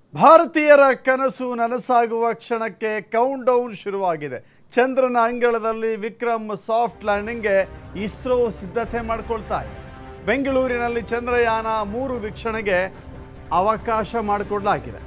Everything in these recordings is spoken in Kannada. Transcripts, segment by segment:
ಭಾರತೀಯರ ಕನಸು ನನಸಾಗುವ ಕ್ಷಣಕ್ಕೆ ಕೌಂಟ್ ಡೌನ್ ಶುರುವಾಗಿದೆ ಚಂದ್ರನ ಅಂಗಳದಲ್ಲಿ ವಿಕ್ರಮ್ ಸಾಫ್ಟ್ ಲ್ಯಾಂಡಿಂಗ್ಗೆ ಇಸ್ರೋ ಸಿದ್ಧತೆ ಮಾಡ್ಕೊಳ್ತಾ ಇದೆ ಬೆಂಗಳೂರಿನಲ್ಲಿ ಚಂದ್ರಯಾನ ಮೂರು ವೀಕ್ಷಣೆಗೆ ಅವಕಾಶ ಮಾಡಿಕೊಡಲಾಗಿದೆ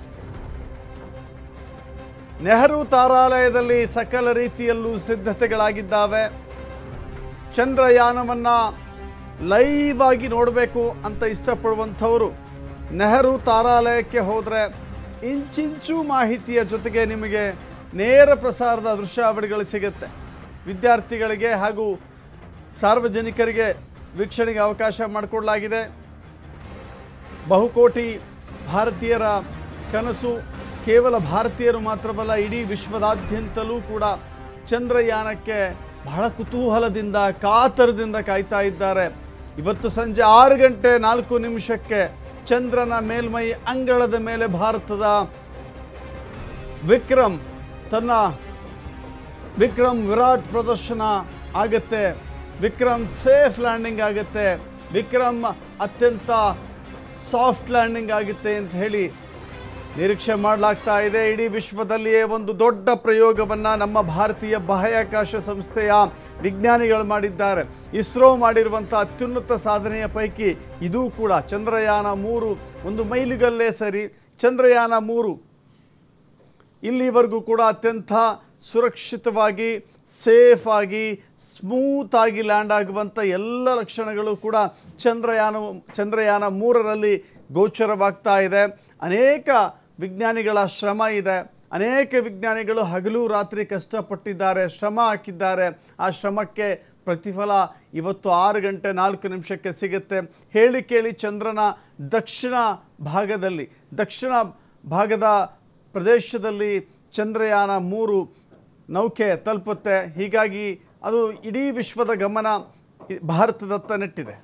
ನೆಹರು ತಾರಾಲಯದಲ್ಲಿ ಸಕಲ ರೀತಿಯಲ್ಲೂ ಸಿದ್ಧತೆಗಳಾಗಿದ್ದಾವೆ ಚಂದ್ರಯಾನವನ್ನ ಲೈವ್ ಆಗಿ ನೋಡಬೇಕು ಅಂತ ಇಷ್ಟಪಡುವಂಥವರು ನೆಹರು ತಾರಾಲಯಕ್ಕೆ ಹೋದರೆ ಇಂಚಿಂಚು ಮಾಹಿತಿಯ ಜೊತೆಗೆ ನಿಮಗೆ ನೇರ ಪ್ರಸಾರದ ದೃಶ್ಯಾವಳಿಗಳು ಸಿಗುತ್ತೆ ವಿದ್ಯಾರ್ಥಿಗಳಿಗೆ ಹಾಗೂ ಸಾರ್ವಜನಿಕರಿಗೆ ವೀಕ್ಷಣೆಗೆ ಅವಕಾಶ ಮಾಡಿಕೊಡಲಾಗಿದೆ ಬಹುಕೋಟಿ ಭಾರತೀಯರ ಕನಸು ಕೇವಲ ಭಾರತೀಯರು ಮಾತ್ರವಲ್ಲ ಇಡೀ ವಿಶ್ವದಾದ್ಯಂತಲೂ ಕೂಡ ಚಂದ್ರಯಾನಕ್ಕೆ ಬಹಳ ಕುತೂಹಲದಿಂದ ಕಾತರದಿಂದ ಕಾಯ್ತಾ ಇದ್ದಾರೆ ಇವತ್ತು ಸಂಜೆ ಆರು ಗಂಟೆ ನಾಲ್ಕು ನಿಮಿಷಕ್ಕೆ ಚಂದ್ರನ ಮೇಲ್ಮೈ ಅಂಗಳದ ಮೇಲೆ ಭಾರತದ ವಿಕ್ರಮ್ ತನ್ನ ವಿಕ್ರಮ್ ವಿರಾಟ್ ಪ್ರದರ್ಶನ ಆಗುತ್ತೆ ವಿಕ್ರಮ್ ಸೇಫ್ ಲ್ಯಾಂಡಿಂಗ್ ಆಗುತ್ತೆ ವಿಕ್ರಮ್ ಅತ್ಯಂತ ಸಾಫ್ಟ್ ಲ್ಯಾಂಡಿಂಗ್ ಆಗುತ್ತೆ ಅಂತ ಹೇಳಿ ನಿರೀಕ್ಷೆ ಮಾಡಲಾಗ್ತಾ ಇದೆ ಇಡೀ ವಿಶ್ವದಲ್ಲಿಯೇ ಒಂದು ದೊಡ್ಡ ಪ್ರಯೋಗವನ್ನು ನಮ್ಮ ಭಾರತೀಯ ಬಾಹ್ಯಾಕಾಶ ಸಂಸ್ಥೆಯ ವಿಜ್ಞಾನಿಗಳು ಮಾಡಿದ್ದಾರೆ ಇಸ್ರೋ ಮಾಡಿರುವಂಥ ಅತ್ಯುನ್ನತ ಸಾಧನೆಯ ಪೈಕಿ ಇದೂ ಕೂಡ ಚಂದ್ರಯಾನ ಮೂರು ಒಂದು ಮೈಲಿಗಲ್ಲೇ ಸರಿ ಚಂದ್ರಯಾನ ಮೂರು ಇಲ್ಲಿವರೆಗೂ ಕೂಡ ಅತ್ಯಂತ ಸುರಕ್ಷಿತವಾಗಿ ಸೇಫ್ ಆಗಿ ಸ್ಮೂತ್ ಆಗಿ ಲ್ಯಾಂಡ್ ಆಗುವಂಥ ಎಲ್ಲ ಲಕ್ಷಣಗಳು ಕೂಡ ಚಂದ್ರಯಾನ ಚಂದ್ರಯಾನ ಮೂರರಲ್ಲಿ ಗೋಚರವಾಗ್ತಾ ಇದೆ ಅನೇಕ ವಿಜ್ಞಾನಿಗಳ ಶ್ರಮ ಇದೆ ಅನೇಕ ವಿಜ್ಞಾನಿಗಳು ಹಗಲು ರಾತ್ರಿ ಕಷ್ಟಪಟ್ಟಿದ್ದಾರೆ ಶ್ರಮ ಹಾಕಿದ್ದಾರೆ ಆ ಶ್ರಮಕ್ಕೆ ಪ್ರತಿಫಲ ಇವತ್ತು ಆರು ಗಂಟೆ ನಾಲ್ಕು ನಿಮಿಷಕ್ಕೆ ಸಿಗುತ್ತೆ ಹೇಳಿ ಕೇಳಿ ಚಂದ್ರನ ದಕ್ಷಿಣ ಭಾಗದಲ್ಲಿ ದಕ್ಷಿಣ ಭಾಗದ ಪ್ರದೇಶದಲ್ಲಿ ಚಂದ್ರಯಾನ ಮೂರು ನೌಕೆ ತಲುಪುತ್ತೆ ಹೀಗಾಗಿ ಅದು ಇಡೀ ವಿಶ್ವದ ಗಮನ ಈ ಭಾರತದತ್ತ ನೆಟ್ಟಿದೆ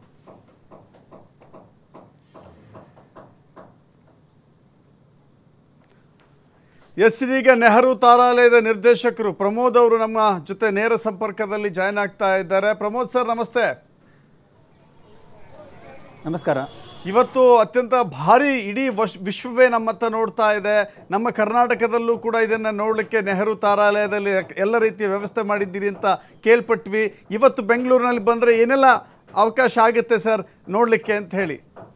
ಎಸ್ ಇದೀಗ ನೆಹರು ತಾರಾಲಯದ ನಿರ್ದೇಶಕರು ಪ್ರಮೋದ್ ಅವರು ನಮ್ಮ ಜೊತೆ ನೇರ ಸಂಪರ್ಕದಲ್ಲಿ ಜಾಯ್ನ್ ಆಗ್ತಾ ಇದ್ದಾರೆ ಪ್ರಮೋದ್ ಸರ್ ನಮಸ್ತೆ ನಮಸ್ಕಾರ ಇವತ್ತು ಅತ್ಯಂತ ಭಾರಿ ಇಡೀ ವಶ್ ವಿಶ್ವವೇ ನಮ್ಮತ್ತ ನೋಡ್ತಾ ಇದೆ ನಮ್ಮ ಕರ್ನಾಟಕದಲ್ಲೂ ಕೂಡ ಇದನ್ನು ನೋಡಲಿಕ್ಕೆ ನೆಹರು ತಾರಾಲಯದಲ್ಲಿ ಎಲ್ಲ ರೀತಿಯ ವ್ಯವಸ್ಥೆ ಮಾಡಿದ್ದೀರಿ ಅಂತ ಕೇಳ್ಪಟ್ವಿ ಇವತ್ತು ಬೆಂಗಳೂರಿನಲ್ಲಿ ಬಂದರೆ ಏನೆಲ್ಲ ಅವಕಾಶ ಆಗುತ್ತೆ ಸರ್ ನೋಡಲಿಕ್ಕೆ ಅಂತ ಹೇಳಿ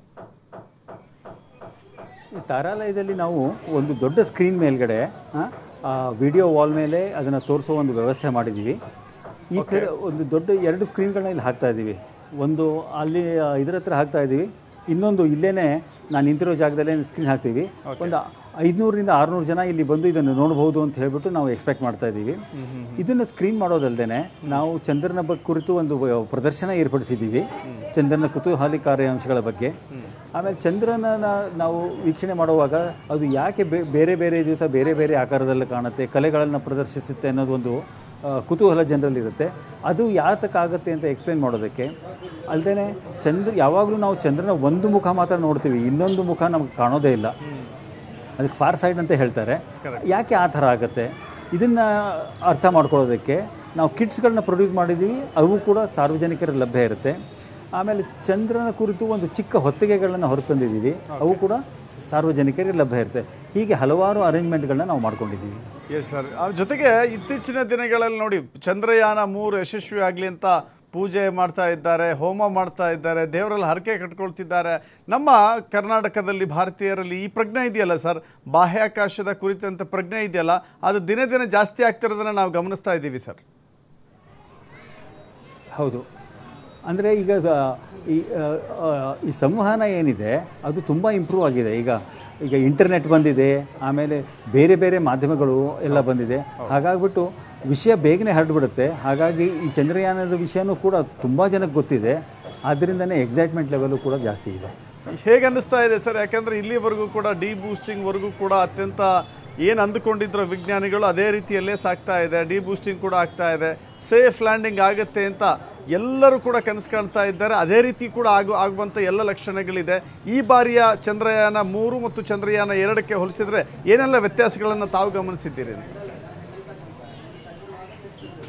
ಈ ತಾರಾಲಯದಲ್ಲಿ ನಾವು ಒಂದು ದೊಡ್ಡ ಸ್ಕ್ರೀನ್ ಮೇಲ್ಗಡೆ ವಿಡಿಯೋ ವಾಲ್ ಮೇಲೆ ಅದನ್ನು ತೋರಿಸೋ ಒಂದು ವ್ಯವಸ್ಥೆ ಮಾಡಿದ್ದೀವಿ ಈ ಥರ ಒಂದು ದೊಡ್ಡ ಎರಡು ಸ್ಕ್ರೀನ್ಗಳನ್ನ ಇಲ್ಲಿ ಹಾಕ್ತಾ ಇದ್ದೀವಿ ಒಂದು ಅಲ್ಲಿ ಆ, ಇದ್ರ ಹತ್ರ ಹಾಕ್ತಾ ಇದ್ದೀವಿ ಇನ್ನೊಂದು ಇಲ್ಲೇನೆ ನಾನು ನಿಂತಿರೋ ಜಾಗದಲ್ಲೇ ಸ್ಕ್ರೀನ್ ಹಾಕ್ತೀವಿ ಒಂದು ಐದುನೂರರಿಂದ ಆರುನೂರು ಜನ ಇಲ್ಲಿ ಬಂದು ಇದನ್ನು ನೋಡ್ಬೋದು ಅಂತ ಹೇಳ್ಬಿಟ್ಟು ನಾವು ಎಕ್ಸ್ಪೆಕ್ಟ್ ಮಾಡ್ತಾ ಇದ್ದೀವಿ ಇದನ್ನು ಸ್ಕ್ರೀನ್ ಮಾಡೋದಲ್ಲದೆ ನಾವು ಚಂದ್ರನ ಬಗ್ಗೆ ಕುರಿತು ಒಂದು ವ- ಪ್ರದರ್ಶನ ಏರ್ಪಡಿಸಿದ್ದೀವಿ ಚಂದ್ರನ ಕುತೂಹಲಕಾರಿ ಅಂಶಗಳ ಬಗ್ಗೆ ಆಮೇಲೆ ಚಂದ್ರನ ನಾವು ವೀಕ್ಷಣೆ ಮಾಡುವಾಗ ಅದು ಯಾಕೆ ಬೇ- ಬೇರೆ ಬೇರೆ ದಿವಸ ಬೇರೆ ಬೇರೆ ಆಕಾರದಲ್ಲಿ ಕಾಣುತ್ತೆ ಕಲೆಗಳನ್ನು ಪ್ರದರ್ಶಿಸುತ್ತೆ ಅನ್ನೋದೊಂದು ಆ, ಕುತೂಹಲ ಜನರಲ್ಲಿರುತ್ತೆ ಅದು ಯಾತಕ್ಕಾಗತ್ತೆ ಅಂತ ಎಕ್ಸ್ಪ್ಲೇನ್ ಮಾಡೋದಕ್ಕೆ ಅಲ್ಲದೆ ಚಂದ್ರ ಯಾವಾಗಲೂ ನಾವು ಚಂದ್ರನ ಒಂದು ಮುಖ ಮಾತ್ರ ನೋಡ್ತೀವಿ ಇನ್ನೊಂದು ಮುಖ ನಮ್ಗೆ ಕಾಣೋದೇ ಇಲ್ಲ ಅದಕ್ಕೆ ಫಾರ್ ಸೈಡ್ ಅಂತ ಹೇಳ್ತಾರೆ ಯಾಕೆ ಆ ಥರ ಆಗುತ್ತೆ ಇದನ್ನು ಅರ್ಥ ಮಾಡ್ಕೊಳ್ಳೋದಕ್ಕೆ ನಾವು ಕಿಟ್ಸ್ಗಳನ್ನ ಪ್ರೊಡ್ಯೂಸ್ ಮಾಡಿದ್ದೀವಿ ಅವು ಕೂಡ ಸಾರ್ವಜನಿಕರ ಲಭ್ಯ ಇರುತ್ತೆ ಆಮೇಲೆ ಚಂದ್ರನ ಕುರಿತು ಒಂದು ಚಿಕ್ಕ ಹೊತ್ತಿಗೆಗಳನ್ನು ಹೊರತಂದಿದ್ದೀವಿ ಅವು ಕೂಡ ಸಾರ್ವಜನಿಕರಿಗೆ ಲಭ್ಯ ಇರುತ್ತೆ ಹೀಗೆ ಹಲವಾರು ಅರೇಂಜ್ಮೆಂಟ್ಗಳನ್ನ ನಾವು ಮಾಡ್ಕೊಂಡಿದ್ದೀವಿ ಎಸ್ ಸರ್ ಜೊತೆಗೆ ಇತ್ತೀಚಿನ ದಿನಗಳಲ್ಲಿ ನೋಡಿ ಚಂದ್ರಯಾನ ಮೂರು ಯಶಸ್ವಿ ಆಗಲಿ ಅಂತ ಪೂಜೆ ಮಾಡ್ತಾ ಇದ್ದಾರೆ ಹೋಮ ಮಾಡ್ತಾ ಇದ್ದಾರೆ ದೇವರಲ್ಲಿ ಹರಕೆ ಕಟ್ಕೊಳ್ತಿದ್ದಾರೆ ನಮ್ಮ ಕರ್ನಾಟಕದಲ್ಲಿ ಭಾರತೀಯರಲ್ಲಿ ಈ ಪ್ರಜ್ಞೆ ಇದೆಯಲ್ಲ ಸರ್ ಬಾಹ್ಯಾಕಾಶದ ಕುರಿತಂತ ಪ್ರಜ್ಞೆ ಇದೆಯಲ್ಲ ಅದು ದಿನೇ ದಿನೇ ಜಾಸ್ತಿ ಆಗ್ತಿರೋದನ್ನು ನಾವು ಗಮನಿಸ್ತಾ ಇದ್ದೀವಿ ಸರ್ ಹೌದು ಅಂದರೆ ಈಗ ದ- ಈ ಆ, ಆ, ಈ ಸಂವಹನ ಏನಿದೆ ಅದು ತುಂಬ ಇಂಪ್ರೂವ್ ಆಗಿದೆ ಈಗ ಈಗ ಇಂಟರ್ನೆಟ್ ಬಂದಿದೆ ಆಮೇಲೆ ಬೇರೆ ಬೇರೆ ಮಾಧ್ಯಮಗಳು ಎಲ್ಲ ಬಂದಿದೆ ಹಾಗಾಗ್ಬಿಟ್ಟು ವಿಷಯ ಬೇಗನೆ ಹರಡ್ಬಿಡುತ್ತೆ ಹಾಗಾಗಿ ಈ ಚಂದ್ರಯಾನದ ವಿಷಯನೂ ಕೂಡ ತುಂಬ ಜನಕ್ಕೆ ಗೊತ್ತಿದೆ ಆದ್ದರಿಂದನೇ ಎಕ್ಸೈಟ್ಮೆಂಟ್ ಲೆವೆಲು ಕೂಡ ಜಾಸ್ತಿ ಇದೆ ಹೇಗೆ ಅನ್ನಿಸ್ತಾ ಇದೆ ಸರ್ ಯಾಕಂದರೆ ಇಲ್ಲಿವರೆಗೂ ಕೂಡ ಡಿ ಬೂಸ್ಟಿಂಗ್ವರೆಗೂ ಕೂಡ ಅತ್ಯಂತ ಏನು ಅಂದುಕೊಂಡಿದ್ರು ವಿಜ್ಞಾನಿಗಳು ಅದೇ ರೀತಿಯಲ್ಲೇ ಸಾಗ್ತಾ ಇದೆ ಡಿ ಬೂಸ್ಟಿಂಗ್ ಕೂಡ ಆಗ್ತಾ ಇದೆ ಸೇಫ್ ಲ್ಯಾಂಡಿಂಗ್ ಆಗುತ್ತೆ ಅಂತ ಎಲ್ಲರೂ ಕೂಡ ಕನಸು ಕಾಣ್ತಾ ಇದ್ದಾರೆ ಅದೇ ರೀತಿ ಕೂಡ ಆಗು ಆಗುವಂಥ ಎಲ್ಲ ಲಕ್ಷಣಗಳಿದೆ ಈ ಬಾರಿಯ ಚಂದ್ರಯಾನ ಮೂರು ಮತ್ತು ಚಂದ್ರಯಾನ ಎರಡಕ್ಕೆ ಹೋಲಿಸಿದ್ರೆ ಏನೆಲ್ಲ ವ್ಯತ್ಯಾಸಗಳನ್ನು ತಾವು ಗಮನಿಸಿದ್ದೀರಿ ಈ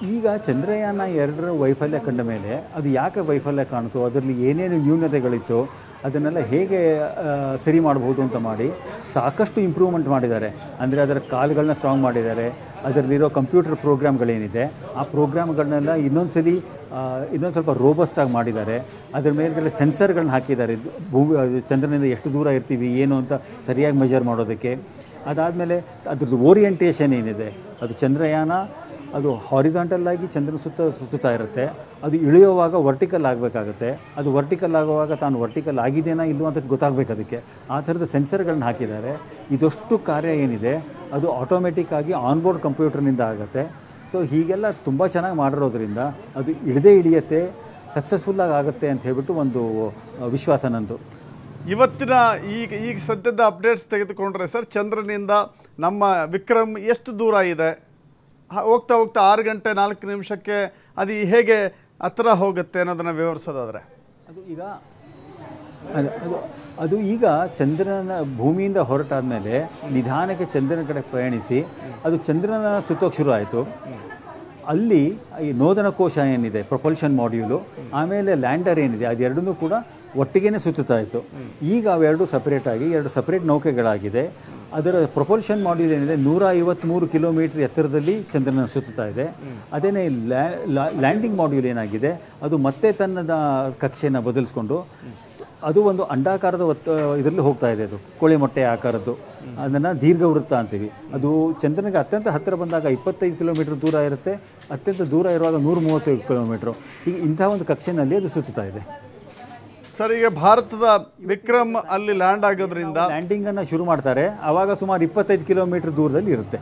ಈಗ ಚಂದ್ರಯಾನ ಎರಡರ ವೈಫಲ್ಯ ಕಂಡ ಮೇಲೆ ಅದು ಯಾಕೆ ವೈಫಲ್ಯ ಕಾಣ್ತು ಅದರಲ್ಲಿ ಏನೇನು ನ್ಯೂನತೆಗಳಿತ್ತು ಅದನ್ನೆಲ್ಲ ಹೇಗೆ ಆ, ಸರಿ ಮಾಡ್ಬೋದು ಅಂತ ಮಾಡಿ ಸಾಕಷ್ಟು ಇಂಪ್ರೂವ್ಮೆಂಟ್ ಮಾಡಿದ್ದಾರೆ ಅಂದರೆ ಅದರ ಕಾಲುಗಳನ್ನ ಸ್ಟ್ರಾಂಗ್ ಮಾಡಿದ್ದಾರೆ ಅದರಲ್ಲಿರೋ ಕಂಪ್ಯೂಟರ್ ಪ್ರೋಗ್ರಾಮ್ಗಳೇನಿದೆ ಆ ಪ್ರೋಗ್ರಾಮ್ಗಳನ್ನೆಲ್ಲ ಇನ್ನೊಂದ್ಸಲಿ ಆ, ಇನ್ನೊಂದು ಸ್ವಲ್ಪ ರೋಬಸ್ಟ್ ಆಗಿ ಮಾಡಿದ್ದಾರೆ ಅದರ ಮೇಲ್ಗಡೆ ಸೆನ್ಸರ್ಗಳನ್ನ ಹಾಕಿದ್ದಾರೆ ಇದು ಭೂಮಿ ಅದು ಚಂದ್ರನಿಂದ ಎಷ್ಟು ದೂರ ಇರ್ತೀವಿ ಏನು ಅಂತ ಸರಿಯಾಗಿ ಮೆಜರ್ ಮಾಡೋದಕ್ಕೆ ಅದಾದಮೇಲೆ ಅದ್ರದ್ದು ಓರಿಯೆಂಟೇಷನ್ ಏನಿದೆ ಅದು ಚಂದ್ರಯಾನ ಅದು ಹಾರಿಜಾಂಟಲ್ ಆಗಿ ಚಂದ್ರನ ಸುತ್ತ ಸುತ್ತುತ್ತಾ ಇರುತ್ತೆ ಅದು ಇಳಿಯುವಾಗ ವರ್ಟಿಕಲ್ ಆಗಬೇಕಾಗುತ್ತೆ ಅದು ವರ್ಟಿಕಲ್ ಆಗುವಾಗ ತಾನು ವರ್ಟಿಕಲ್ ಆಗಿದೆನಾ ಇಲ್ಲೋ ಅಂತ ಗೊತ್ತಾಗಬೇಕು ಅದಕ್ಕೆ ಆ ಥರದ ಸೆನ್ಸರ್ಗಳನ್ನ ಹಾಕಿದ್ದಾರೆ ಇದಷ್ಟು ಕಾರ್ಯ ಏನಿದೆ ಅದು ಆಟೋಮೆಟಿಕ್ ಆಗಿ ಆನ್ಬೋರ್ಡ್ ಕಂಪ್ಯೂಟರ್ನಿಂದ ಆಗುತ್ತೆ ಸೊ ಹೀಗೆಲ್ಲ ತುಂಬ ಚೆನ್ನಾಗಿ ಮಾಡಿರೋದ್ರಿಂದ ಅದು ಇಳಿದೇ ಇಳಿಯುತ್ತೆ ಸಕ್ಸಸ್ಫುಲ್ಲಾಗಿ ಆಗುತ್ತೆ ಅಂತ ಹೇಳ್ಬಿಟ್ಟು ಒಂದು ಆ, ವಿಶ್ವಾಸ ನಂದು ಇವತ್ತಿನ ಈಗ ಈಗ ಸದ್ಯದ ಅಪ್ಡೇಟ್ಸ್ ತೆಗೆದುಕೊಂಡ್ರೆ ಸರ್ ಚಂದ್ರನಿಂದ ನಮ್ಮ ವಿಕ್ರಮ್ ಎಷ್ಟು ದೂರ ಇದೆ ಹ- ಹೋಗ್ತಾ ಹೋಗ್ತಾ ಆರು ಗಂಟೆ ನಾಲ್ಕು ನಿಮಿಷಕ್ಕೆ ಅದು ಹೇಗೆ ಹತ್ರ ಹೋಗುತ್ತೆ ಅನ್ನೋದನ್ನು ವಿವರಿಸೋದಾದ್ರೆ ಅದು ಈಗ ಅದು ಅದು ಅದು ಈಗ ಚಂದ್ರನ ಭೂಮಿಯಿಂದ ಹೊರಟಾದ ನಿಧಾನಕ್ಕೆ ಚಂದ್ರನ ಕಡೆ ಪ್ರಯಾಣಿಸಿ ಅದು ಚಂದ್ರನ ಸುತ್ತೋಕೆ ಶುರು ಆಯಿತು ಅಲ್ಲಿ ಈ ನೋದನ ಕೋಶ ಏನಿದೆ ಪ್ರೊಪಲ್ಷನ್ ಮಾಡ್ಯೂಲು ಆಮೇಲೆ ಲ್ಯಾಂಡರ್ ಏನಿದೆ ಅದೆರಡನ್ನೂ ಕೂಡ ಒಟ್ಟಿಗೆನೇ ಸುತ್ತುತ್ತಾ ಇತ್ತು ಈಗ ಅವೆರಡು ಸಪ್ರೇಟ್ ಆಗಿ ಎರಡು ಸಪ್ರೇಟ್ ನೌಕೆಗಳಾಗಿದೆ ಅದರ ಪ್ರೊಪಲ್ಷನ್ ಮಾಡ್ಯೂಲ್ ಏನಿದೆ ನೂರ ಐವತ್ತ್ಮೂರು ಕಿಲೋಮೀಟರ್ ಎತ್ತರದಲ್ಲಿ ಚಂದ್ರನ ಸುತ್ತುತ್ತಾ ಇದೆ ಅದೇನೇ ಲ್ಯಾಂಡಿಂಗ್ ಮಾಡ್ಯೂಲ್ ಏನಾಗಿದೆ ಅದು ಮತ್ತೆ ತನ್ನದ ಕಕ್ಷೆಯನ್ನು ಬದಲಿಸ್ಕೊಂಡು ಅದು ಒಂದು ಅಂಡಾಕಾರದ ಒತ್ತ ಇದರಲ್ಲಿ ಹೋಗ್ತಾ ಇದೆ ಅದು ಕೋಳಿ ಮೊಟ್ಟೆ ಆಕಾರದ್ದು ಅದನ್ನು ದೀರ್ಘವೃತ್ತ ಅಂತೀವಿ ಅದು ಚಂದ್ರನಿಗೆ ಅತ್ಯಂತ ಹತ್ತಿರ ಬಂದಾಗ ಇಪ್ಪತ್ತೈದು ಕಿಲೋಮೀಟರ್ ದೂರ ಇರುತ್ತೆ ಅತ್ಯಂತ ದೂರ ಇರುವಾಗ ನೂರ ಮೂವತ್ತೈದು ಕಿಲೋಮೀಟ್ರು ಈಗ ಇಂಥ ಒಂದು ಕಕ್ಷೆನಲ್ಲಿ ಅದು ಸುತ್ತುತ್ತಾ ಇದೆ ಸರ್ ಈಗ ಭಾರತದ ವಿಕ್ರಮ್ ಅಲ್ಲಿ ಲ್ಯಾಂಡ್ ಆಗೋದ್ರಿಂದ ಲ್ಯಾಂಡಿಂಗನ್ನು ಶುರು ಮಾಡ್ತಾರೆ ಆವಾಗ ಸುಮಾರು ಇಪ್ಪತ್ತೈದು ಕಿಲೋಮೀಟರ್ ದೂರದಲ್ಲಿ ಇರುತ್ತೆ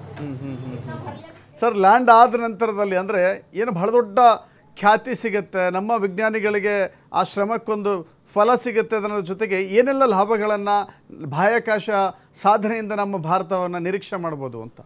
ಸರ್ ಲ್ಯಾಂಡ್ ಆದ ನಂತರದಲ್ಲಿ ಅಂದರೆ ಏನು ಬಹಳ ದೊಡ್ಡ ಖ್ಯಾತಿ ಸಿಗುತ್ತೆ ನಮ್ಮ ವಿಜ್ಞಾನಿಗಳಿಗೆ ಆ ಶ್ರಮಕ್ಕೊಂದು ಫಲ ಸಿಗುತ್ತೆ ಅದರ ಜೊತೆಗೆ ಏನೆಲ್ಲ ಲಾಭಗಳನ್ನು ಬಾಹ್ಯಾಕಾಶ ಸಾಧನೆಯಿಂದ ನಮ್ಮ ಭಾರತವನ್ನು ನಿರೀಕ್ಷೆ ಮಾಡ್ಬೋದು ಅಂತ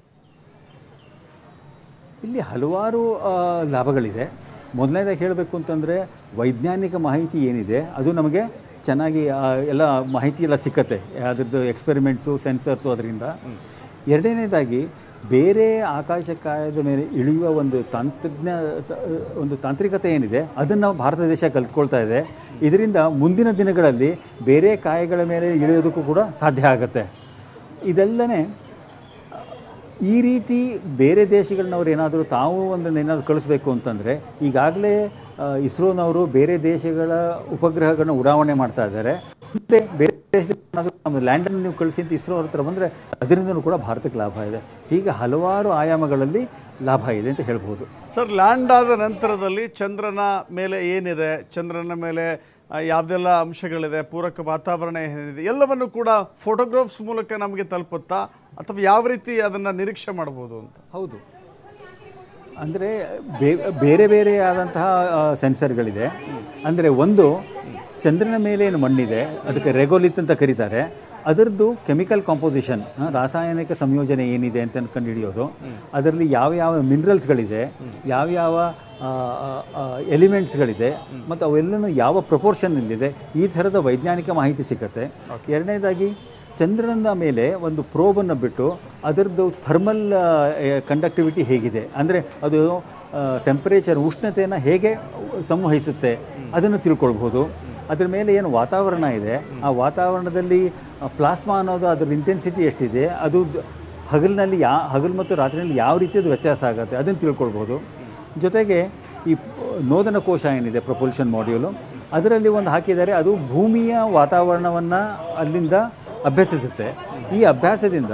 ಇಲ್ಲಿ ಹಲವಾರು ಆ, ಲಾಭಗಳಿದೆ ಮೊದಲನೇದಾಗಿ ಹೇಳಬೇಕು ಅಂತಂದರೆ ವೈಜ್ಞಾನಿಕ ಮಾಹಿತಿ ಏನಿದೆ ಅದು ನಮಗೆ ಚೆನ್ನಾಗಿ ಆ, ಎಲ್ಲ ಮಾಹಿತಿ ಎಲ್ಲ ಸಿಕ್ಕತ್ತೆ ಅದ್ರದ್ದು ಎಕ್ಸ್ಪೆರಿಮೆಂಟ್ಸು ಸೆನ್ಸರ್ಸು ಅದರಿಂದ ಎರಡನೇದಾಗಿ ಬೇರೆ ಆಕಾಶಕಾಯದ ಮೇಲೆ ಇಳಿಯುವ ಒಂದು ತಂತ್ರಜ್ಞ ತ- ಒಂದು ತಾಂತ್ರಿಕತೆ ಏನಿದೆ ಅದನ್ನು ನಾವು ಭಾರತ ದೇಶ ಕಲ್ತ್ಕೊಳ್ತಾ ಇದೆ ಇದರಿಂದ ಮುಂದಿನ ದಿನಗಳಲ್ಲಿ ಬೇರೆ ಕಾಯಗಳ ಮೇಲೆ ಇಳಿಯೋದಕ್ಕೂ ಕೂಡ ಸಾಧ್ಯ ಆಗುತ್ತೆ ಇದೆಲ್ಲನೇ ಈ ರೀತಿ ಬೇರೆ ದೇಶಗಳನ್ನವ್ರು ಏನಾದರೂ ತಾವು ಒಂದು ಏನಾದರೂ ಕಳಿಸ್ಬೇಕು ಅಂತಂದರೆ ಈಗಾಗಲೇ ಇಸ್ರೋನವರು ಬೇರೆ ದೇಶಗಳ ಉಪಗ್ರಹಗಳನ್ನ ಉಡಾವಣೆ ಮಾಡ್ತಾ ಇದ್ದಾರೆ ಮತ್ತು ಬೇರೆ ದೇಶದ ನಮ್ಮ ಲ್ಯಾಂಡನ್ನು ನೀವು ಕಳಿಸಿ ಅಂತ ಇಸ್ರೋ ಅವ್ರ ಹತ್ರ ಬಂದರೆ ಅದರಿಂದನೂ ಕೂಡ ಭಾರತಕ್ಕೆ ಲಾಭ ಇದೆ ಹೀಗೆ ಹಲವಾರು ಆಯಾಮಗಳಲ್ಲಿ ಲಾಭ ಇದೆ ಅಂತ ಹೇಳ್ಬೋದು ಸರ್ ಲ್ಯಾಂಡ್ ಆದ ನಂತರದಲ್ಲಿ ಚಂದ್ರನ ಮೇಲೆ ಏನಿದೆ ಚಂದ್ರನ ಮೇಲೆ ಆ, ಯಾವುದೆಲ್ಲ ಅಂಶಗಳಿದೆ ಪೂರಕ ವಾತಾವರಣ ಏನಿದೆ ಎಲ್ಲವನ್ನು ಕೂಡ ಫೋಟೋಗ್ರಾಫ್ಸ್ ಮೂಲಕ ನಮಗೆ ತಲುಪುತ್ತಾ ಅಥವಾ ಯಾವ ರೀತಿ ಅದನ್ನು ನಿರೀಕ್ಷೆ ಮಾಡ್ಬೋದು ಅಂತ ಹೌದು ಅಂದರೆ ಬೇರೆ ಬೇರೆ ಆದಂತಹ ಆ, ಸೆನ್ಸರ್ಗಳಿದೆ ಅಂದರೆ ಒಂದು ಚಂದ್ರನ ಮೇಲೆ ಏನು ಮಣ್ಣಿದೆ ಅದಕ್ಕೆ ರೆಗೋಲಿತ್ ಅಂತ ಕರೀತಾರೆ ಅದರದ್ದು ಕೆಮಿಕಲ್ ಕಾಂಪೋಸಿಷನ್ ರಾಸಾಯನಿಕ ಸಂಯೋಜನೆ ಏನಿದೆ ಅಂತ ಕಂಡುಹಿಡಿಯೋದು ಅದರಲ್ಲಿ ಯಾವ ಯಾವ ಮಿನರಲ್ಸ್ಗಳಿದೆ ಯಾವ್ಯಾವ ಎಲಿಮೆಂಟ್ಸ್ಗಳಿದೆ ಮತ್ತು ಅವೆಲ್ಲನೂ ಯಾವ ಪ್ರಪೋರ್ಷನ್ನಲ್ಲಿದೆ ಈ ಥರದ ವೈಜ್ಞಾನಿಕ ಮಾಹಿತಿ ಸಿಕ್ಕತ್ತೆ ಎರಡನೇದಾಗಿ ಚಂದ್ರನ ಮೇಲೆ ಒಂದು ಪ್ರೋಬನ್ನು ಬಿಟ್ಟು ಅದರದ್ದು ಥರ್ಮಲ್ ಕಂಡಕ್ಟಿವಿಟಿ ಹೇಗಿದೆ ಅಂದರೆ ಅದು ಟೆಂಪರೇಚರ್ ಉಷ್ಣತೆಯನ್ನು ಹೇಗೆ ಸಂವಹಿಸುತ್ತೆ ಅದನ್ನು ತಿಳ್ಕೊಳ್ಬೋದು ಅದ್ರ ಮೇಲೆ ಏನು ವಾತಾವರಣ ಇದೆ ಆ ವಾತಾವರಣದಲ್ಲಿ ಪ್ಲಾಸ್ಮಾ ಅನ್ನೋದು ಅದರ ಇಂಟೆನ್ಸಿಟಿ ಎಷ್ಟಿದೆ ಅದು ದ- ಹಗಲಿನಲ್ಲಿ ಯಾ ಹಗಲು ಮತ್ತು ರಾತ್ರಿಯಲ್ಲಿ ಯಾವ ರೀತಿಯದು ವ್ಯತ್ಯಾಸ ಆಗುತ್ತೆ ಅದನ್ನು ತಿಳ್ಕೊಳ್ಬೋದು ಜೊತೆಗೆ ಈ ಪ್- ನೋದನ ಕೋಶ ಏನಿದೆ ಪ್ರೊಪಲ್ಷನ್ ಮಾಡ್ಯೂಲು ಅದರಲ್ಲಿ ಒಂದು ಹಾಕಿದ್ದಾರೆ ಅದು ಭೂಮಿಯ ವಾತಾವರಣವನ್ನು ಅಲ್ಲಿಂದ ಅಭ್ಯಸಿಸುತ್ತೆ ಈ ಅಭ್ಯಾಸದಿಂದ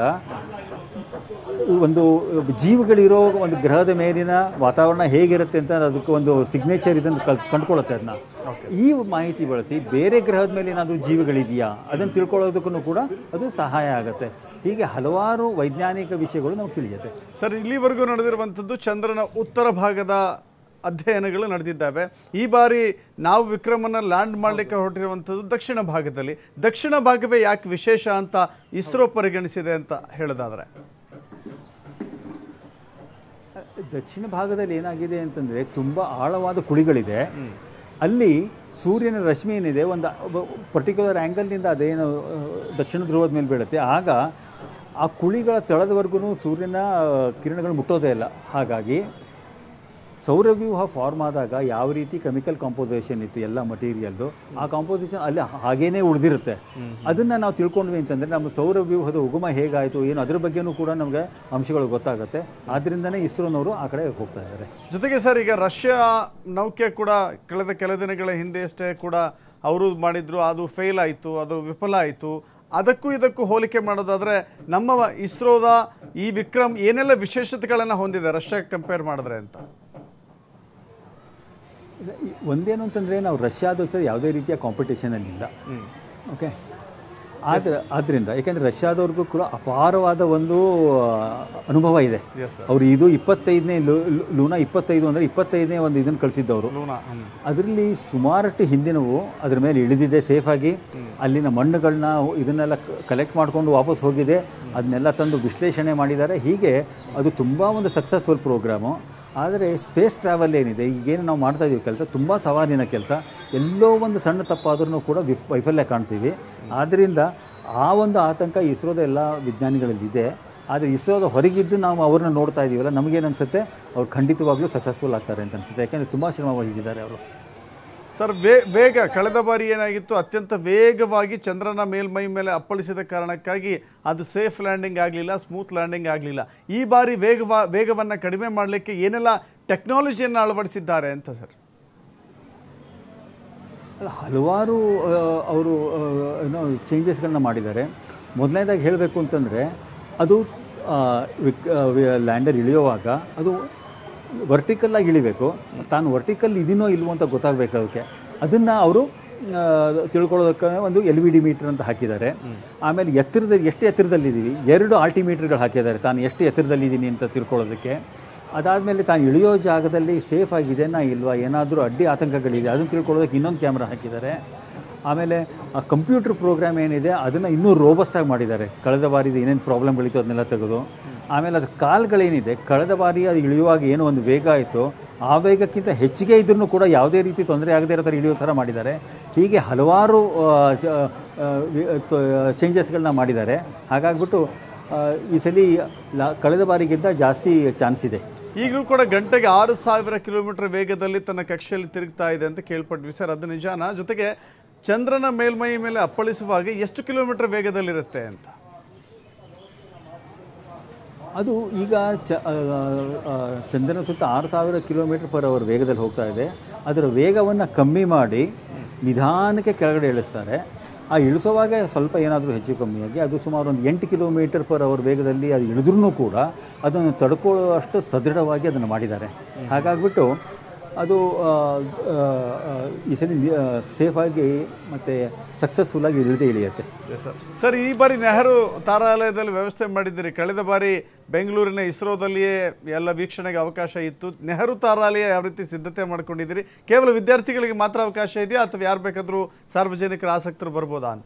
ಒಂದು ಜೀವಿಗಳಿರೋ ಒಂದು ಗ್ರಹದ ಮೇಲಿನ ವಾತಾವರಣ ಹೇಗಿರುತ್ತೆ ಅಂತ ಅದಕ್ಕೆ ಒಂದು ಸಿಗ್ನೇಚರ್ ಇದನ್ನು ಕಲ್ ಕಂಡುಕೊಳ್ಳುತ್ತೆ ಅದನ್ನ ಈ ಮಾಹಿತಿ ಬಳಸಿ ಬೇರೆ ಗ್ರಹದ ಮೇಲೆ ಏನಾದರೂ ಜೀವಿಗಳಿದೆಯಾ ಅದನ್ನು ತಿಳ್ಕೊಳ್ಳೋದಕ್ಕೂ ಕೂಡ ಅದು ಸಹಾಯ ಆಗುತ್ತೆ ಹೀಗೆ ಹಲವಾರು ವೈಜ್ಞಾನಿಕ ವಿಷಯಗಳು ನಮಗೆ ತಿಳಿಯುತ್ತೆ ಸರ್ ಇಲ್ಲಿವರೆಗೂ ನಡೆದಿರುವಂಥದ್ದು ಚಂದ್ರನ ಉತ್ತರ ಭಾಗದ ಅಧ್ಯಯನಗಳು ನಡೆದಿದ್ದಾವೆ ಈ ಬಾರಿ ನಾವು ವಿಕ್ರಮನ ಲ್ಯಾಂಡ್ ಮಾಡಲಿಕ್ಕೆ ಹೊರಟಿರುವಂಥದ್ದು ದಕ್ಷಿಣ ಭಾಗದಲ್ಲಿ ದಕ್ಷಿಣ ಭಾಗವೇ ಯಾಕೆ ವಿಶೇಷ ಅಂತ ಇಸ್ರೋ ಪರಿಗಣಿಸಿದೆ ಅಂತ ಹೇಳೋದಾದ್ರೆ ದಕ್ಷಿಣ ಭಾಗದಲ್ಲಿ ಏನಾಗಿದೆ ಅಂತಂದರೆ ತುಂಬ ಆಳವಾದ ಕುಳಿಗಳಿದೆ ಅಲ್ಲಿ ಸೂರ್ಯನ ರಶ್ಮಿ ಏನಿದೆ ಒಂದು ಪರ್ಟಿಕ್ಯುಲರ್ ಆ್ಯಂಗಲ್ನಿಂದ ಅದೇನು ಆ, ದಕ್ಷಿಣ ಧ್ರುವದ ಮೇಲೆ ಬೀಳುತ್ತೆ ಆಗ ಆ ಕುಳಿಗಳ ತಳದವರೆಗೂ ಸೂರ್ಯನ ಆ, ಕಿರಣಗಳು ಮುಟ್ಟೋದೇ ಇಲ್ಲ ಹಾಗಾಗಿ ಸೌರವ್ಯೂಹ ಫಾರ್ಮ್ ಆದಾಗ ಯಾವ ರೀತಿ ಕೆಮಿಕಲ್ ಕಾಂಪೋಸಿಷನ್ ಇತ್ತು ಎಲ್ಲ ಮಟೀರಿಯಲ್ದು ಆ ಕಾಂಪೋಸಿಷನ್ ಅಲ್ಲಿ ಹಾಗೇನೇ ಉಳಿದಿರುತ್ತೆ ಅದನ್ನು ನಾವು ತಿಳ್ಕೊಂಡ್ವಿ ಅಂತಂದರೆ ನಮ್ಮ ಸೌರವ್ಯೂಹದ ಉಗಮ ಹೇಗಾಯಿತು ಏನು ಅದ್ರ ಬಗ್ಗೆನೂ ಕೂಡ ನಮಗೆ ಅಂಶಗಳು ಗೊತ್ತಾಗುತ್ತೆ ಆದ್ದರಿಂದನೇ ಇಸ್ರೋನವರು ಆ ಕಡೆ ಹೋಗ್ತಾ ಇದ್ದಾರೆ ಜೊತೆಗೆ ಸರ್ ಈಗ ರಷ್ಯಾ ನೌಕೆ ಕೂಡ ಕಳೆದ ಕೆಲ ದಿನಗಳ ಹಿಂದೆ ಅಷ್ಟೇ ಕೂಡ ಅವರು ಮಾಡಿದ್ರು ಅದು ಫೇಲ್ ಆಯಿತು ಅದು ವಿಫಲ ಆಯಿತು ಅದಕ್ಕೂ ಇದಕ್ಕೂ ಹೋಲಿಕೆ ಮಾಡೋದಾದ್ರೆ ನಮ್ಮ ಇಸ್ರೋದ ಈ ವಿಕ್ರಮ್ ಏನೆಲ್ಲ ವಿಶೇಷತೆಗಳನ್ನು ಹೊಂದಿದೆ ರಷ್ಯಾಕ್ಕೆ ಕಂಪೇರ್ ಮಾಡಿದ್ರೆ ಅಂತ ಇಲ್ಲ, ಈ- ಒಂದೇನು ಅಂತಂದರೆ ನಾವು ರಷ್ಯಾದ ಜೊತೆ ಯಾವುದೇ ರೀತಿಯ ಕಾಂಪಿಟೇಷನಲ್ಲಿ ಇಲ್ಲ ಓಕೆ ಆದ್ರೆ ಆದ್ದರಿಂದ ಯಾಕೆಂದರೆ ರಷ್ಯಾದವ್ರಿಗೂ ಕೂಡ ಅಪಾರವಾದ ಒಂದು ಆ, ಅನುಭವ ಇದೆ ಎಸ್ ಸರ್ ಅವರು ಇದು ಇಪ್ಪತ್ತೈದನೇ ಲೂನಾ ಇಪ್ಪತ್ತೈದು ಅಂದರೆ ಇಪ್ಪತ್ತೈದನೇ ಒಂದು ಇದನ್ನು ಕಳಿಸಿದ್ದವರು ಲೂನಾ ಹ್ಮ್. ಅದರಲ್ಲಿ ಸುಮಾರಷ್ಟು ಹಿಂದಿನವು ಅದ್ರ ಮೇಲೆ ಇಳಿದಿದೆ ಸೇಫಾಗಿ ಅಲ್ಲಿನ ಮಣ್ಣುಗಳನ್ನ ಇದನ್ನೆಲ್ಲ ಕಲೆಕ್ಟ್ ಮಾಡಿಕೊಂಡು ವಾಪಸ್ ಹೋಗಿದೆ ಅದನ್ನೆಲ್ಲ ತಂದು ವಿಶ್ಲೇಷಣೆ ಮಾಡಿದ್ದಾರೆ ಹೀಗೆ ಅದು ತುಂಬ ಒಂದು ಸಕ್ಸಸ್ಫುಲ್ ಪ್ರೋಗ್ರಾಮು ಆದರೆ ಸ್ಪೇಸ್ ಟ್ರಾವೆಲ್ ಏನಿದೆ ಈಗೇನು ನಾವು ಮಾಡ್ತಾ ಇದ್ದೀವಿ ಕೆಲಸ ತುಂಬ ಸವಾಲಿನ ಕೆಲಸ ಎಲ್ಲೋ ಒಂದು ಸಣ್ಣ ತಪ್ಪಾದ್ರೂ ಕೂಡ ವಿಫ್ ವೈಫಲ್ಯ ಕಾಣ್ತೀವಿ ಆದ್ದರಿಂದ ಆ ಒಂದು ಆತಂಕ ಇಸ್ರೋದ ಎಲ್ಲ ವಿಜ್ಞಾನಿಗಳಲ್ಲಿದೆ ಆದರೆ ಇಸ್ರೋದ ಹೊರಗಿದ್ದು ನಾವು ಅವ್ರನ್ನ ನೋಡ್ತಾ ಇದ್ದೀವಲ್ಲ ನಮಗೇನು ಅನಿಸುತ್ತೆ ಅವ್ರು ಖಂಡಿತವಾಗ್ಲೂ ಸಕ್ಸಸ್ಫುಲ್ ಆಗ್ತಾರೆ ಅಂತ ಅನಿಸುತ್ತೆ ಯಾಕೆಂದರೆ ತುಂಬ ಶ್ರಮ ವಹಿಸಿದ್ದಾರೆ ಅವರು ಸರ್ ವೇ ವೇಗ ಕಳೆದ ಬಾರಿ ಏನಾಗಿತ್ತು ಅತ್ಯಂತ ವೇಗವಾಗಿ ಚಂದ್ರನ ಮೇಲ್ಮೈ ಮೇಲೆ ಅಪ್ಪಳಿಸಿದ ಕಾರಣಕ್ಕಾಗಿ ಅದು ಸೇಫ್ ಲ್ಯಾಂಡಿಂಗ್ ಆಗಲಿಲ್ಲ ಸ್ಮೂತ್ ಲ್ಯಾಂಡಿಂಗ್ ಆಗಲಿಲ್ಲ ಈ ಬಾರಿ ವೇಗವ ವೇಗವನ್ನು ಕಡಿಮೆ ಮಾಡಲಿಕ್ಕೆ ಏನೆಲ್ಲ ಟೆಕ್ನಾಲಜಿಯನ್ನು ಅಳವಡಿಸಿದ್ದಾರೆ ಅಂತ ಸರ್ ಅಲ್ಲ, ಹಲವಾರು ಅವರು ಏನೋ ಚೇಂಜಸ್ಗಳನ್ನ ಮಾಡಿದ್ದಾರೆ ಮೊದಲನೇದಾಗಿ ಹೇಳಬೇಕು ಅಂತಂದರೆ ಅದು ಲ್ಯಾಂಡರ್ ಇಳಿಯುವಾಗ ಅದು ವರ್ಟಿಕಲ್ಲಾಗಿ ಇಳಿಬೇಕು ತಾನು ವರ್ಟಿಕಲ್ ಇದೀನೋ ಇಲ್ವೋ ಅಂತ ಗೊತ್ತಾಗಬೇಕು ಅದಕ್ಕೆ ಅದನ್ನು ಅವರು ತಿಳ್ಕೊಳ್ಳೋದಕ್ಕೆ ಒಂದು ಎಲ್ ವಿ ಡಿ ಮೀಟರ್ ಅಂತ ಹಾಕಿದ್ದಾರೆ ಆಮೇಲೆ ಎತ್ತರದಲ್ಲಿ ಎಷ್ಟು ಎತ್ತರದಲ್ಲಿದ್ದೀವಿ ಎರಡು ಆಲ್ಟಿಮೀಟರ್ಗಳು ಹಾಕಿದ್ದಾರೆ ತಾನು ಎಷ್ಟು ಎತ್ತರದಲ್ಲಿದ್ದೀನಿ ಅಂತ ತಿಳ್ಕೊಳ್ಳೋದಕ್ಕೆ ಅದಾದಮೇಲೆ ತಾನು ಇಳಿಯೋ ಜಾಗದಲ್ಲಿ ಸೇಫ್ ಆಗಿದೆನಾ ಇಲ್ವಾ ಏನಾದರೂ ಅಡ್ಡಿ ಆತಂಕಗಳಿದೆ ಅದನ್ನು ತಿಳ್ಕೊಳ್ಳೋದಕ್ಕೆ ಇನ್ನೊಂದು ಕ್ಯಾಮ್ರಾ ಹಾಕಿದ್ದಾರೆ ಆಮೇಲೆ ಆ ಕಂಪ್ಯೂಟರ್ ಪ್ರೋಗ್ರಾಮ್ ಏನಿದೆ ಅದನ್ನು ಇನ್ನೂ ರೋಬಸ್ಟಾಗಿ ಮಾಡಿದ್ದಾರೆ ಕಳೆದ ಬಾರಿದು ಏನೇನು ಪ್ರಾಬ್ಲಮ್ಗಳಿತ್ತು ಅದನ್ನೆಲ್ಲ ತೆಗೆದು ಆಮೇಲೆ ಅದು ಕಾಲ್ಗಳೇನಿದೆ ಕಳೆದ ಬಾರಿ ಅದು ಇಳಿಯುವಾಗ ಏನೋ ಒಂದು ವೇಗ ಆಯಿತು ಆ ವೇಗಕ್ಕಿಂತ ಹೆಚ್ಚಿಗೆ ಇದ್ರೂ ಕೂಡ ಯಾವುದೇ ರೀತಿ ತೊಂದರೆ ಆಗದೇ ಇರೋ ಥರ ಇಳಿಯೋ ಥರ ಮಾಡಿದ್ದಾರೆ ಹೀಗೆ ಹಲವಾರು ಚೇಂಜಸ್ಗಳನ್ನ ಮಾಡಿದ್ದಾರೆ ಹಾಗಾಗ್ಬಿಟ್ಟು ಆ, ಈ ಸಲ ಲಾ ಕಳೆದ ಬಾರಿಗಿಂತ ಜಾಸ್ತಿ ಚಾನ್ಸ್ ಇದೆ ಈಗಲೂ ಕೂಡ ಗಂಟೆಗೆ ಆರು ಸಾವಿರ ಕಿಲೋಮೀಟರ್ ವೇಗದಲ್ಲಿ ತನ್ನ ಕಕ್ಷೆಯಲ್ಲಿ ತಿರುಗ್ತಾ ಇದೆ ಅಂತ ಕೇಳ್ಪಟ್ವಿ ಸರ್ ಅದು ನಿಜಾನ ಜೊತೆಗೆ ಚಂದ್ರನ ಮೇಲ್ಮೈ ಮೇಲೆ ಅಪ್ಪಳಿಸುವಾಗ ಎಷ್ಟು ಕಿಲೋಮೀಟರ್ ವೇಗದಲ್ಲಿರುತ್ತೆ ಅಂತ ಅದು ಈಗ ಚ ಆ, ಆ, ಚಂದ್ರನ ಸುತ್ತ ಆರು ಸಾವಿರ ಕಿಲೋಮೀಟರ್ ಪರ್ ಅವರ್ ವೇಗದಲ್ಲಿ ಹೋಗ್ತಾ ಇದೆ ಅದರ ವೇಗವನ್ನು ಕಮ್ಮಿ ಮಾಡಿ ನಿಧಾನಕ್ಕೆ ಕೆಳಗಡೆ ಇಳಿಸ್ತಾರೆ ಆ ಇಳಿಸುವಾಗ ಸ್ವಲ್ಪ ಏನಾದರೂ ಹೆಚ್ಚು ಕಮ್ಮಿಯಾಗಿ ಅದು ಸುಮಾರು ಒಂದು ಎಂಟು ಕಿಲೋಮೀಟರ್ ಪರ್ ಅವರ್ ವೇಗದಲ್ಲಿ ಅದು ಇಳಿದ್ರೂ ಕೂಡ ಅದನ್ನು ತಡ್ಕೊಳ್ಳುವಷ್ಟು ಸದೃಢವಾಗಿ ಅದನ್ನು ಮಾಡಿದ್ದಾರೆ ಹಾಗಾಗ್ಬಿಟ್ಟು ಅದು ಆ, ಆ, ಆ, ಈ ಸಲ ಸೇಫಾಗಿ ಮತ್ತು ಸಕ್ಸಸ್ಫುಲ್ಲಾಗಿ ಇಳಿದೇ ಇಳಿಯುತ್ತೆ ಎಸ್ ಸರ್ ಸರ್ ಈ ಬಾರಿ ನೆಹರು ತಾರಾಲಯದಲ್ಲಿ ವ್ಯವಸ್ಥೆ ಮಾಡಿದ್ದೀರಿ ಕಳೆದ ಬಾರಿ ಬೆಂಗಳೂರಿನ ಇಸ್ರೋದಲ್ಲಿಯೇ ಎಲ್ಲ ವೀಕ್ಷಣೆಗೆ ಅವಕಾಶ ಇತ್ತು ನೆಹರು ತಾರಾಲಯ ಯಾವ ರೀತಿ ಸಿದ್ಧತೆ ಮಾಡ್ಕೊಂಡಿದ್ದೀರಿ ಕೇವಲ ವಿದ್ಯಾರ್ಥಿಗಳಿಗೆ ಮಾತ್ರ ಅವಕಾಶ ಇದೆಯಾ ಅಥವಾ ಯಾರು ಬೇಕಾದರೂ ಸಾರ್ವಜನಿಕರ ಆಸಕ್ತರು ಬರ್ಬೋದಾ ಅಂತ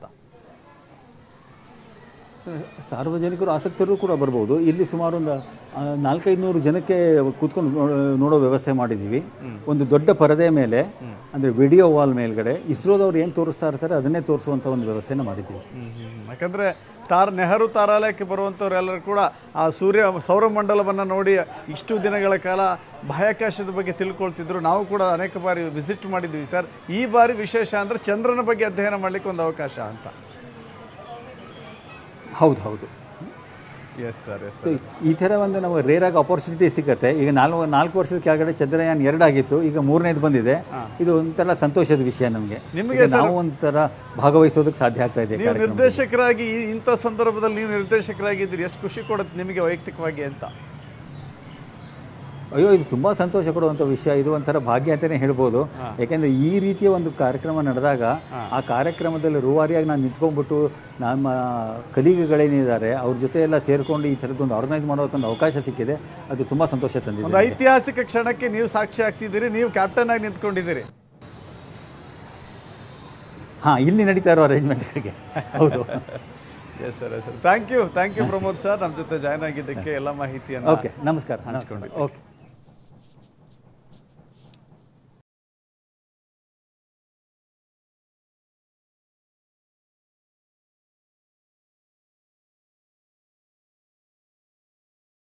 ಸಾರ್ವಜನಿಕರು ಆಸಕ್ತರು ಕೂಡ ಬರ್ಬೋದು ಇಲ್ಲಿ ಸುಮಾರು ಒಂದು ಆ, ನಾಲ್ಕೈದು ನೂರು ಜನಕ್ಕೆ ಕೂತ್ಕೊಂಡು ನೋ- ನೋಡೋ ವ್ಯವಸ್ಥೆ ಮಾಡಿದ್ದೀವಿ ಒಂದು ದೊಡ್ಡ ಪರದೆ ಮೇಲೆ ಅಂದರೆ ವಿಡಿಯೋ ವಾಲ್ ಮೇಲ್ಗಡೆ ಇಸ್ರೋದವ್ರು ಏನು ತೋರಿಸ್ತಾ ಇರ್ತಾರೆ ಅದನ್ನೇ ತೋರಿಸುವಂಥ ಒಂದು ವ್ಯವಸ್ಥೆನ ಮಾಡಿದ್ದೀವಿ ಯಾಕಂದರೆ ತಾರ್ ನೆಹರು ತಾರಾಲಯಕ್ಕೆ ಬರುವಂಥವ್ರೆಲ್ಲರೂ ಕೂಡ ಆ ಸೂರ್ಯ ಸೌರಮಂಡಲವನ್ನು ನೋಡಿ ಇಷ್ಟು ದಿನಗಳ ಕಾಲ ಬಾಹ್ಯಾಕಾಶದ ಬಗ್ಗೆ ತಿಳ್ಕೊಳ್ತಿದ್ರು ನಾವು ಕೂಡ ಅನೇಕ ಬಾರಿ ವಿಸಿಟ್ ಮಾಡಿದ್ವಿ ಸರ್ ಈ ಬಾರಿ ವಿಶೇಷ ಅಂದರೆ ಚಂದ್ರನ ಬಗ್ಗೆ ಅಧ್ಯಯನ ಮಾಡಲಿಕ್ಕೆ ಒಂದು ಅವಕಾಶ ಅಂತ ಹೌದು ಹೌದು ಎಸ್ ಸರ್ ಎಸ್ ಸೊ ಈ ಥರ ಒಂದು ನಾವು ರೇರಾಗಿ ಅಪರ್ಚುನಿಟಿ ಸಿಗುತ್ತೆ ಈಗ ನಾಲ್ಕು ನಾಲ್ಕು ವರ್ಷದ ಕೆಳಗಡೆ ಚಂದ್ರಯಾನ್ ಎರಡಾಗಿತ್ತು ಈಗ ಮೂರನೇದು ಬಂದಿದೆ ಇದು ಒಂಥರ ಸಂತೋಷದ ವಿಷಯ ನಮಗೆ ನಿಮಗೆ ನಾವು ಒಂಥರ ಭಾಗವಹಿಸೋದಕ್ಕೆ ಸಾಧ್ಯ ಆಗ್ತಾ ಇದೆ ನೀವು ನಿರ್ದೇಶಕರಾಗಿ ಈ ಇಂಥ ಸಂದರ್ಭದಲ್ಲಿ ನೀವು ನಿರ್ದೇಶಕರಾಗಿದ್ದೀರಿ ಎಷ್ಟು ಖುಷಿ ಕೊಡುತ್ತೆ ನಿಮಗೆ ವೈಯಕ್ತಿಕವಾಗಿ ಅಂತ ಅಯ್ಯೋ ಇದು ತುಂಬ ಸಂತೋಷ ಕೊಡುವಂಥ ವಿಷಯ ಇದು ಒಂಥರ ಭಾಗ್ಯ ಅಂತಲೇ ಹೇಳ್ಬೋದು ಯಾಕೆಂದರೆ ಈ ರೀತಿಯ ಒಂದು ಕಾರ್ಯಕ್ರಮ ನಡೆದಾಗ ಆ ಕಾರ್ಯಕ್ರಮದಲ್ಲಿ ರೂವಾರಿಯಾಗಿ ನಾನು ನಿಂತ್ಕೊಂಡ್ಬಿಟ್ಟು ನಮ್ಮ ಕಲೀಗಗಳೇನಿದ್ದಾರೆ ಅವ್ರ ಜೊತೆ ಎಲ್ಲ ಸೇರಿಕೊಂಡು ಈ ಥರದ್ದೊಂದು ಆರ್ಗನೈಸ್ ಮಾಡೋದಕ್ಕೊಂದು ಅವಕಾಶ ಸಿಕ್ಕಿದೆ ಅದು ತುಂಬ ಸಂತೋಷ ತಂದಿದೆ ಒಂದು ಐತಿಹಾಸಿಕ ಕ್ಷಣಕ್ಕೆ ನೀವು ಸಾಕ್ಷಿ ಆಗ್ತಿದ್ದೀರಿ ನೀವು ಕ್ಯಾಪ್ಟನ್ ಆಗಿ ನಿಂತ್ಕೊಂಡಿದ್ದೀರಿ ಹಾಂ ಇಲ್ಲಿ ನಡೀತಾ ಇರೋ ಅರೇಂಜ್ಮೆಂಟ್ಗಳಿಗೆ ಹೌದು yes sir yes sir thank you thank you Pramod sir ನಮ್ಮ ಜೊತೆ ಜಾಯ್ನ್ ಆಗಿದ್ದಕ್ಕೆ ಎಲ್ಲ ಮಾಹಿತಿಯನ್ನು ಓಕೆ ನಮಸ್ಕಾರ ನಮಸ್ಕಾರ ಓಕೆ